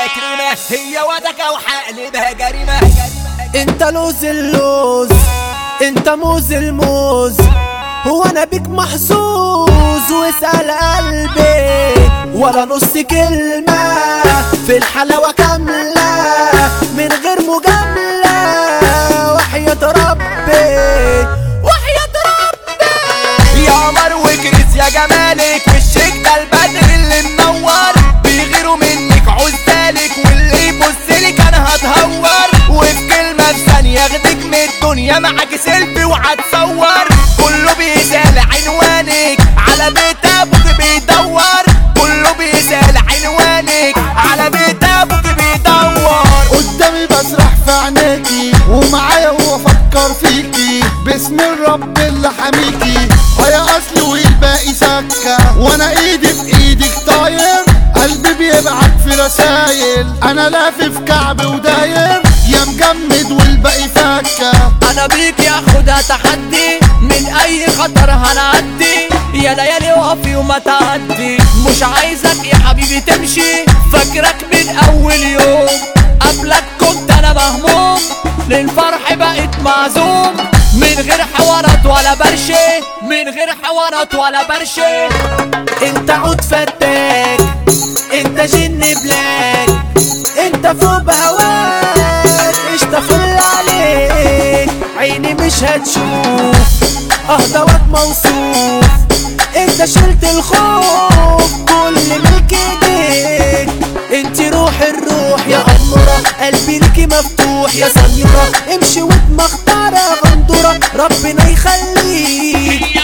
كريمة هي ودكة وحقلبها جريمة انت لوز اللوز انت موز الموز هو انا بيك محظوظ واسأل قلبي ولا نص كلمة في الحلاوة كاملة من غير مجاملة وحياة ربي وحياة ربي يا قمر وكريس يا جمالك وشك ده البدر اللي منور بيغيروا منك عزالك واللي يبصلك انا هتهور وفي كلمة في ثانية اخدك من الدنيا معاك سيلفي وهتصور كله بيسأل عنوانك على بيت ابوك بيدور كله بيسأل عنوانك على بيت ابوك بيدور قدامي بسرح في عينيكي ومعايا وافكر فيكي باسم الرب اللي حميكي هيا اصلي والباقي سكة وانا ايدي في ايدك طاير قلبي بيبعت في رسايل انا لافف كعب وداير يا مجمد والباقي فكة انا بيك ياخدها تحدي من اي خطر هنعدي يا ليالي وقفي وما تعدي مش عايزك يا حبيبي تمشي فاكرك من اول يوم قبلك كنت انا مهموم للفرح بقيت معزوم من غير حوارات ولا برشي من غير حوارات ولا برشي انت عود فتاك انت جن بلاك انت فوق بهواك اشتغل عليك عيني مش هتشوف اهدوك موصوف انت شلت الخوف كل ملك ايديك انت روح الروح يا امرة قلبي ليكي مفتوح يا سميرة امشي واتمختارة غندورة ربنا يخليك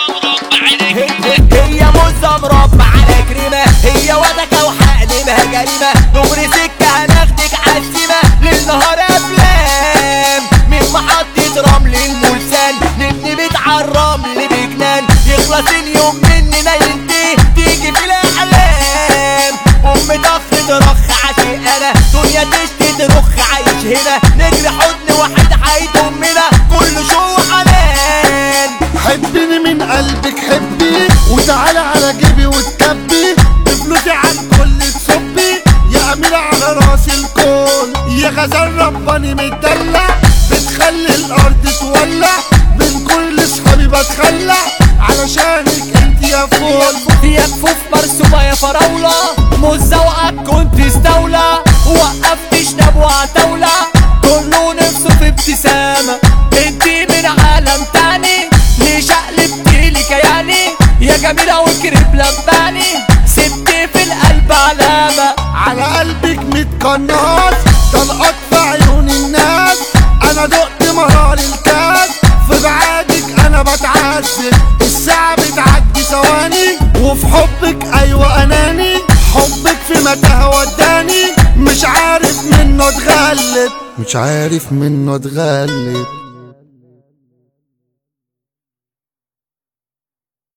هي موزة مربع على كريمة هي ودكة وحقلبها جريمة دغري سكة هناخدك عالسيمة للنهار أفلام من محطة رمل الملسان نبني بيت عالرمل بجنان يخلص اليوم مننا ينتهي تيجي في الأحلام أم طخ ترخ عشق أنا دنيا تشتي ترخ عايش هنا نجري حضن واحد عايد أمنا كله شو حنان حبني من قلبك حبي وتعالى على جيبي وتكبي بفلوسي عن كل تصبي يا أميرة على راس الكل يا غزال رباني متدلع بتخلي الأرض تولع من كل صحابي بتخلع علشانك انت يا فول يا كفوف مرسومة يا فراولة مزوقك كنت استولى وقفت شنب وعتاولة كله نفسه في ابتسامة انتي من عالم تاني ليش قلبتي لي كياني يا جميلة وكريم لباني سبتي في القلب علامة على قلبك متقناص طلقات في عيون الناس انا دقت مرار الكاس في بعادك انا بتعذب الساعة بتعدي ثواني وفي حبك ايوه اناني حبك في متاهة وداني مش عارف منه اتغلب مش عارف منه اتغلب